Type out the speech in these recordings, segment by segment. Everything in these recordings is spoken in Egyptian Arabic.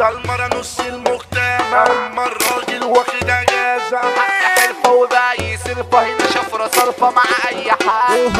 المرة نص المجتمع اما الراجل واخد اجازة حرفة وباقي صرفة هنا شفرة صرفة مع أي حد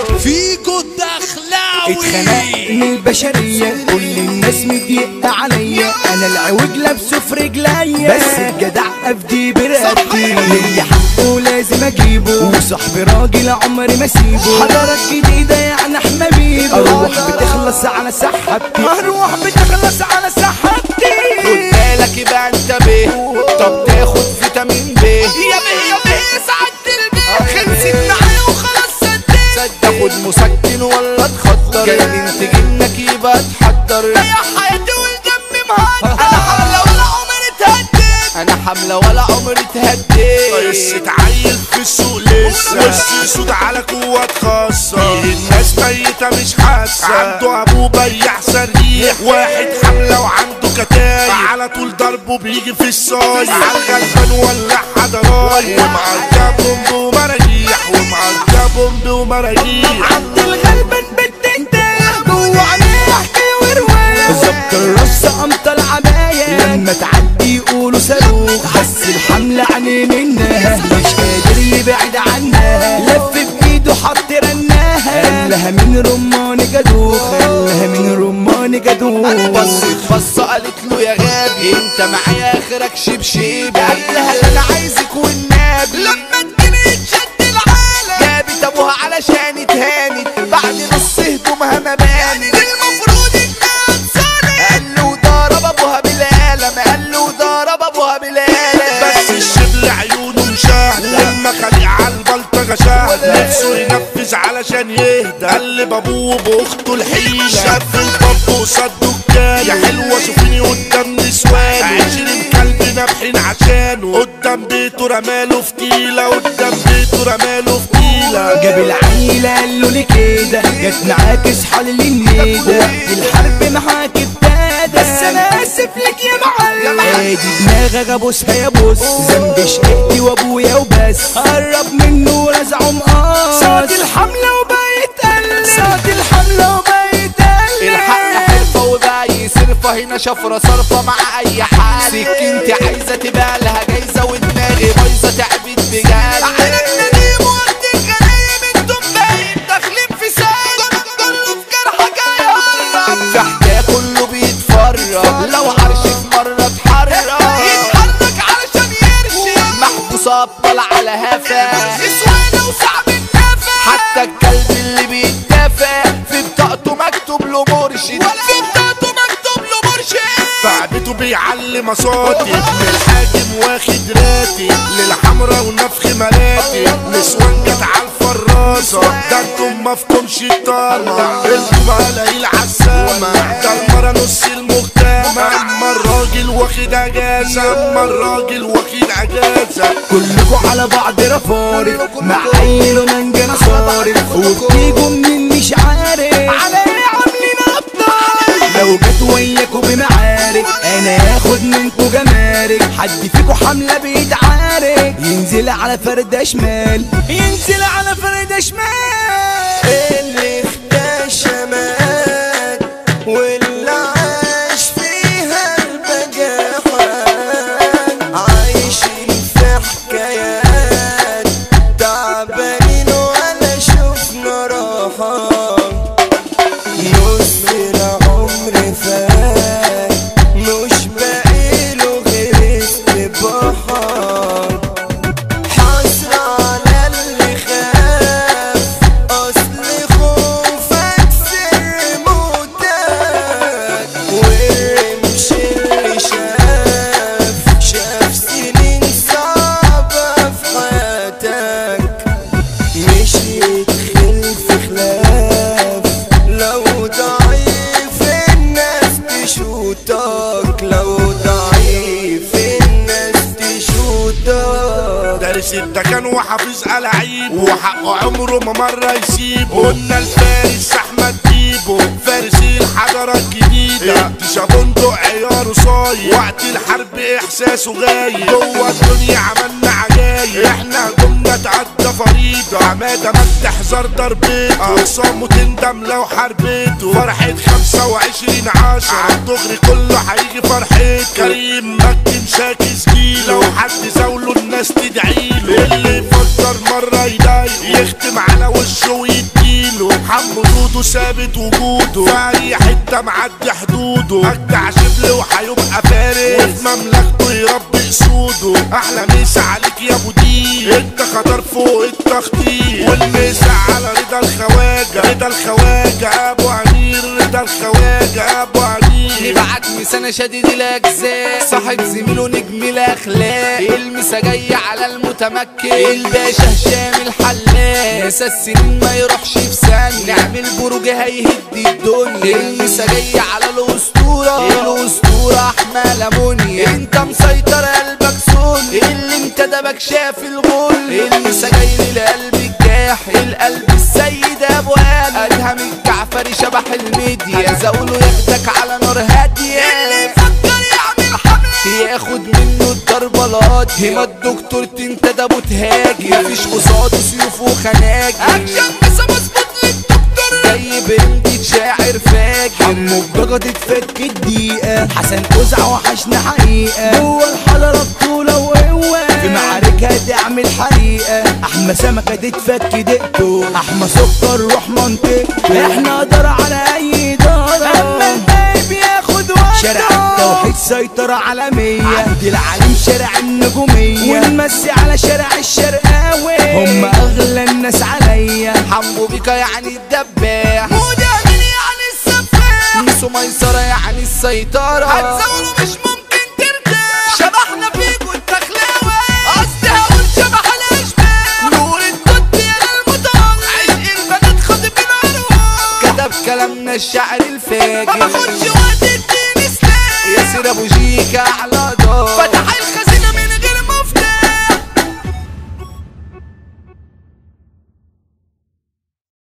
فيكو الدخلاوي اتخنقت من البشرية كل الناس مضيقة عليا انا العوج لابسه في رجليا بس الجدع افدي برقبتي ليا حقه لازم اجيبه وصاحبي راجل عمري ما اسيبه حضارات جديدة يعني احنا بيبه اروح بتخلص على سحبتي اروح بتخلص على سحبتي خد بالك يبقى انت بيه طب تاخد فيتامين ب يا بيه يا بيه سعدت البيه خلصت معايا وخلاص سديت تاخد مسكن ولا تخدر جاي من تجنك يبقى تحضر يا حياتي والدم مهدر انا حملة ولا عمري اتهديت انا حملة ولا عمري اتهديت قصة عيل في السوق لسه وش سود على قوة خاصة الناس ميتة مش حاسة عنده ابوه بياع سريح واحد حملة وعنده كتايب على طول ضربه بيجي في الصايع على الغلبان ولع حضرايب ومعدى بومب ومراجيح ومعدى بومب ومراجيح عبد الغلبان بالتنتين جوه عينيه حكايه وروايه ظبط الرص قمط العبايه لما تعدي يقولوا صاروخ بس الحمله عينيه منها مش قادر يبعد عنها لف بايده حط رناها قالها من رمان جدوخ قالها من رمان جدوخ بصت بصة قالت له يا غابي انت معايا اخرك شبشب قال لها لا انا عايزك والنبي لما تجيني تشد العالم جابت ابوها علشان اتهانت بعد نص هدومها ما بانت المفروض انها تصالح قال له ضرب ابوها بالقلم قال له ضرب ابوها بالقلم بس الشبل عيونه مشاهدة لما خليع على البلطجة شاهدة نفسه ينفذ علشان يهدى قلب ابوه باخته الحيلة شاف الباب قصاد دكان يا حلوة شوفيني قدام نسوان عشرين كلب نابحين عشانه قدام بيته رماله فتيلة قدام بيته رماله فتيلة جاب العيلة قال له ليه كده جت معاك اصحى للنيدة وقت الحرب معاك ابتدى بس انا اسف لك يا معلم ادي دماغك ابوسها يا بوس ذنبي شقتي وابويا وبس قرب منه ورزعه مقاص صاد الحملة وبقيت قلب صاد الحملة وبقيت قلب الحق حرفة وباقي صرفة هنا شفرة صرفة مع أي حد سكينتي عايزة تبقى لها جايزة ودماغي بايظة تعبت بجد أنا النديم وقت الغنايم انتم باين داخلين في ساعة كله في جرحك هيهرب في حكاية كله بيتفرج لو عرش في مرة اتحرك يتحرك علشان يرشي محبوس أبطال على هفا نسوانة وصعب النفس حتى الكلب اللي بيتدافع في بطاقته مكتوب له مرشد في بطاقته مكتوب له مرشد بعبته بيعلي مصاتي ابن الحاكم واخد راتي للحمرا ونفخ مراتي نسوان جت على الفراسة ده انتم مفكمش الطالة انتم قليل عالسامة ده المرة نص المجتمع اما الراجل واخد اجازة اما الراجل واخد اجازة كلكوا على بعض رفارف مع اي رومانجا صارف وبتيجوا منين مش عارف على ايه عاملين ابطال لو جت وياكوا بمعارك انا هاخد منكوا جمارك حد فيكوا حمله بيتعارك ينزل على فردة شمال ينزل على فردة شمال اللي اختشى مات واللي عاش فيها البجاحات عايشين في حكايات تعبانين ولا شفنا راحة نص العمر فات مش باقيله غير استباحات حسرة على اللي خاف أصل خوفك سر موتك والرمش اللي شاف شاف سنين صعبة في حياتك مش يدخل في خلاف لو ضعيف الناس تشوتك لو ضعيف الناس تشوتك دارس الدكان وحافظ ألعيب وحقه عمره ما مرة يسيبه قلنا الفارس أحمد ديبو فارس الحضارة الجديدة انتشا بندق عياره صار طاير وقت الحرب احساسه غايب جوه الدنيا عملنا عجايب احنا هجومنا تعدى فريضة عمادة ما تحذر ضربته اقسامه تندم لو حربته فرحة خمسة وعشرين عشرة عالدغري كله هيجي فرحته كريم مكن شاكي سجيل لو حد زاوله الناس تدعيله اللي يفكر مرة يضايقه يختم على وشه ويديله حمو دودو ثابت وجوده في اي حتة معدي حدوده اجدع شبل وهيبقى فارس وفي مملكته يربي اسوده احلى مسا عليك يا ابو دين انت خطر فوق التخطيط والمسا على رضا الخواجة رضا الخواجة ابو امير رضا الخواجة ابو امير نبعت مسانة شديد الاجزاء صاحب زميله نجم الاخلاق المسا جاي على المتمكن الباشا هشام الحلاق مسا السنين ما يروحش في ثانية نعمل برج هيهد الدنيا المسا جاي على الاسطورة الاسطورة احمى لمونيا انت مسيطر قلبك سن اللي انت دبك شاف الغل المسا جاي للقلب الجاح القلب السيد ابو ادم ادهم الجعفري شبح الميديا زاوله ياخدك على نار هادية اللي يفكر يعمل حملة ياخد منه الضربة القاضية هما الدكتور تنتدى ابو تهاجم مفيش قصاده سيوف وخناجر اكشن بس مظبوط للدكتور جاي برمدي شاعر فاجر حمو بجد تفك الدقيقة حسن قزع وحشنا حقيقة جوه الحضرة بطولة وقوة في معاركها تعمل حريقة أحمى سمكة تتفك دقته أحمى سكر روح منطقته احنا قدر على أي دارة أما الباقي بياخد وقته شارع التوحيد سيطرة عالمية عبد العليم شارع النجومية ونمسي على شارع الشرقاوي هم أغلى الناس عليا حمو بيكا يعني الدباح ودامين يعني السفاح ميسو ميسرة يعني السيطرة هتزاوله مش ممكن ترتاح شبحنا فيك والتخلاوة قصدي هقول شبح الاشباح نور الدود يا المطاوع عشق البنات خاطب الارواح كتب كلامنا الشعر الفاجر ما باخدش وقت